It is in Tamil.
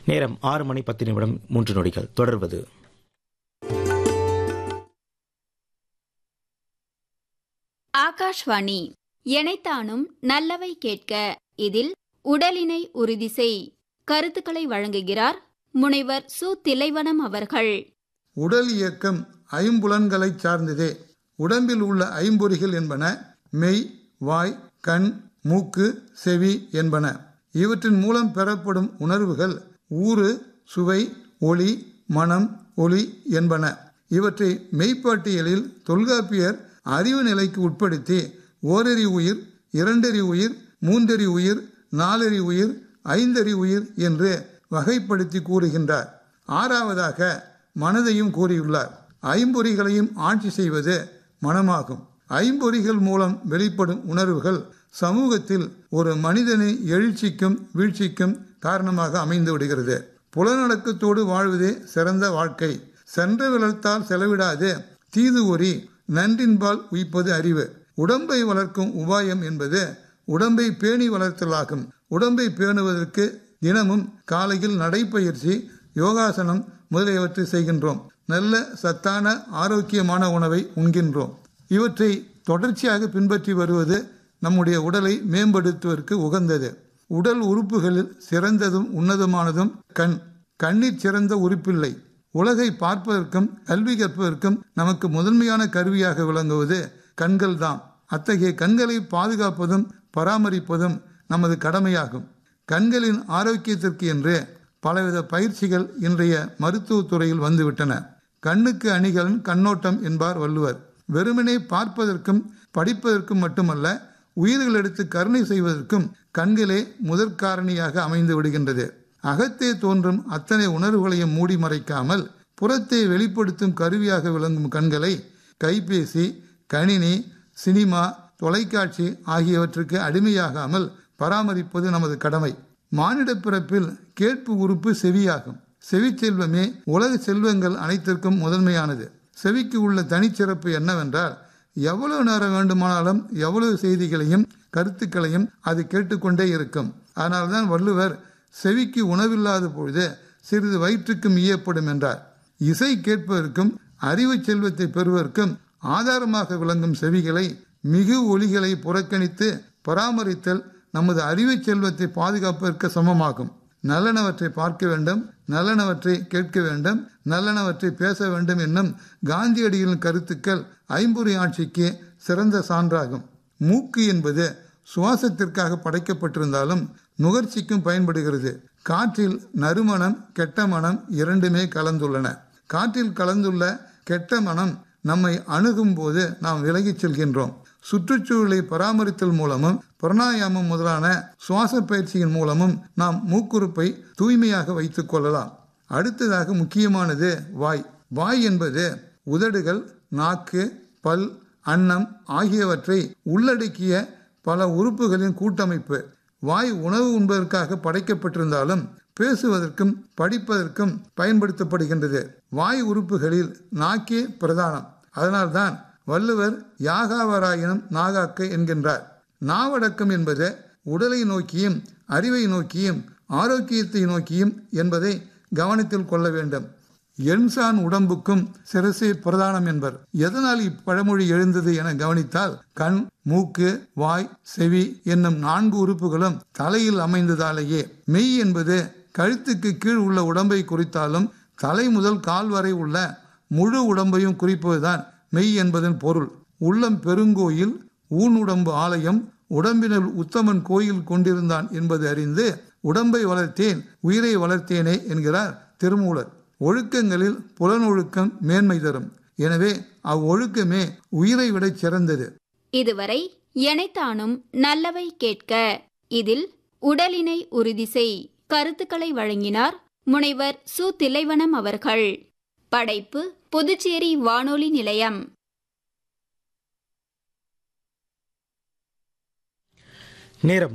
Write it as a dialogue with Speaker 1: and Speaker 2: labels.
Speaker 1: நேரம் ஆறு மணி பத்து நிமிடம் மூன்று நொடிகள் தொடர்வது
Speaker 2: ஆகாஷ்வாணி எனைத்தானும் நல்லவை கேட்க இதில் உடலினை உறுதி செய் கருத்துக்களை வழங்குகிறார் முனைவர் சு திலைவனம் அவர்கள்
Speaker 3: உடல் இயக்கம் ஐம்புலன்களைச் சார்ந்ததே உடம்பில் உள்ள ஐம்பொறிகள் என்பன மெய் வாய் கண் மூக்கு செவி என்பன இவற்றின் மூலம் பெறப்படும் உணர்வுகள் ஊறு சுவை ஒளி மனம் ஒளி என்பன இவற்றை மெய்ப்பாட்டியலில் தொல்காப்பியர் அறிவு நிலைக்கு உட்படுத்தி ஓரறி உயிர் இரண்டறி உயிர் மூன்றறி உயிர் நாலறி உயிர் ஐந்தறி உயிர் என்று வகைப்படுத்தி கூறுகின்றார் ஆறாவதாக மனதையும் கூறியுள்ளார் ஐம்பொறிகளையும் ஆட்சி செய்வது மனமாகும் ஐம்பொறிகள் மூலம் வெளிப்படும் உணர்வுகள் சமூகத்தில் ஒரு மனிதனை எழுச்சிக்கும் வீழ்ச்சிக்கும் காரணமாக அமைந்து விடுகிறது புலநடக்கத்தோடு வாழ்வதே சிறந்த வாழ்க்கை சென்ற விளத்தால் செலவிடாது தீது ஒரி நன்றின்பால் உயிப்பது அறிவு உடம்பை வளர்க்கும் உபாயம் என்பது உடம்பை பேணி வளர்த்தலாகும் உடம்பை பேணுவதற்கு தினமும் காலையில் நடைப்பயிற்சி யோகாசனம் முதலியவற்றை செய்கின்றோம் நல்ல சத்தான ஆரோக்கியமான உணவை உண்கின்றோம் இவற்றை தொடர்ச்சியாக பின்பற்றி வருவது நம்முடைய உடலை மேம்படுத்துவதற்கு உகந்தது உடல் உறுப்புகளில் சிறந்ததும் உன்னதமானதும் கண் கண்ணிற் சிறந்த உறுப்பில்லை உலகை பார்ப்பதற்கும் கல்வி கற்பதற்கும் நமக்கு முதன்மையான கருவியாக விளங்குவது கண்கள்தாம் அத்தகைய கண்களை பாதுகாப்பதும் பராமரிப்பதும் நமது கடமையாகும் கண்களின் ஆரோக்கியத்திற்கு என்று பலவித பயிற்சிகள் இன்றைய மருத்துவத் துறையில் வந்துவிட்டன கண்ணுக்கு அணிகலன் கண்ணோட்டம் என்பார் வள்ளுவர் வெறுமனே பார்ப்பதற்கும் படிப்பதற்கும் மட்டுமல்ல உயிர்கள் எடுத்து கருணை செய்வதற்கும் கண்களே முதற்காரணியாக அமைந்து விடுகின்றது அகத்தே தோன்றும் அத்தனை உணர்வுகளையும் மூடி மறைக்காமல் புறத்தை வெளிப்படுத்தும் கருவியாக விளங்கும் கண்களை கைபேசி கணினி சினிமா தொலைக்காட்சி ஆகியவற்றுக்கு அடிமையாகாமல் பராமரிப்பது நமது கடமை மானிட பிறப்பில் கேட்பு உறுப்பு செவியாகும் செவி செல்வமே உலக செல்வங்கள் அனைத்திற்கும் முதன்மையானது செவிக்கு உள்ள தனிச்சிறப்பு என்னவென்றால் எவ்வளவு நேரம் வேண்டுமானாலும் எவ்வளவு செய்திகளையும் கருத்துக்களையும் அது கேட்டுக்கொண்டே இருக்கும் அதனால்தான் வள்ளுவர் செவிக்கு உணவில்லாத பொழுது சிறிது வயிற்றுக்கும் ஈயப்படும் என்றார் இசை கேட்பதற்கும் அறிவு செல்வத்தை பெறுவதற்கும் ஆதாரமாக விளங்கும் செவிகளை மிகு ஒளிகளை புறக்கணித்து பராமரித்தல் நமது அறிவு செல்வத்தை பாதுகாப்பதற்கு சமமாகும் நல்லனவற்றை பார்க்க வேண்டும் நல்லனவற்றை கேட்க வேண்டும் நல்லனவற்றை பேச வேண்டும் என்னும் காந்தியடிகளின் கருத்துக்கள் ஐம்பொறி ஆட்சிக்கு சிறந்த சான்றாகும் மூக்கு என்பது சுவாசத்திற்காக படைக்கப்பட்டிருந்தாலும் நுகர்ச்சிக்கும் பயன்படுகிறது காற்றில் நறுமணம் கெட்ட மனம் இரண்டுமே கலந்துள்ளன காற்றில் கலந்துள்ள கெட்ட மனம் நம்மை அணுகும் போது நாம் விலகிச் செல்கின்றோம் சுற்றுச்சூழலை பராமரித்தல் மூலமும் பிரணாயாமம் முதலான சுவாச பயிற்சியின் மூலமும் நாம் மூக்குறுப்பை தூய்மையாக வைத்துக் கொள்ளலாம் அடுத்ததாக முக்கியமானது வாய் வாய் என்பது உதடுகள் நாக்கு பல் அன்னம் ஆகியவற்றை உள்ளடக்கிய பல உறுப்புகளின் கூட்டமைப்பு வாய் உணவு உண்பதற்காக படைக்கப்பட்டிருந்தாலும் பேசுவதற்கும் படிப்பதற்கும் பயன்படுத்தப்படுகின்றது வாய் உறுப்புகளில் நாக்கே பிரதானம் அதனால்தான் வள்ளுவர் யாகாவராயினும் நாகாக்க என்கின்றார் நாவடக்கம் என்பது உடலை நோக்கியும் அறிவை நோக்கியும் ஆரோக்கியத்தை நோக்கியும் என்பதை கவனத்தில் கொள்ள வேண்டும் எண்சான் உடம்புக்கும் சிரசே பிரதானம் என்பர் எதனால் இப்பழமொழி எழுந்தது என கவனித்தால் கண் மூக்கு வாய் செவி என்னும் நான்கு உறுப்புகளும் தலையில் அமைந்ததாலேயே மெய் என்பது கழுத்துக்கு கீழ் உள்ள உடம்பை குறித்தாலும் தலை முதல் கால் வரை உள்ள முழு உடம்பையும் குறிப்பதுதான் மெய் என்பதன் பொருள் உள்ளம் பெருங்கோயில் ஊன் உடம்பு ஆலயம் உடம்பினுள் உத்தமன் கோயில் கொண்டிருந்தான் என்பது அறிந்து உடம்பை வளர்த்தேன் உயிரை வளர்த்தேனே என்கிறார் திருமூலர் ஒழுக்கங்களில் புலனொழுக்கம் மேன்மை தரும் எனவே அவ்வொழுக்கமே உயிரை விட சிறந்தது
Speaker 2: இதுவரை எனைத்தானும் நல்லவை கேட்க இதில் உடலினை உறுதி செய் கருத்துக்களை வழங்கினார் முனைவர் சு திலைவனம் அவர்கள் படைப்பு புதுச்சேரி வானொலி நிலையம்
Speaker 1: நேரம்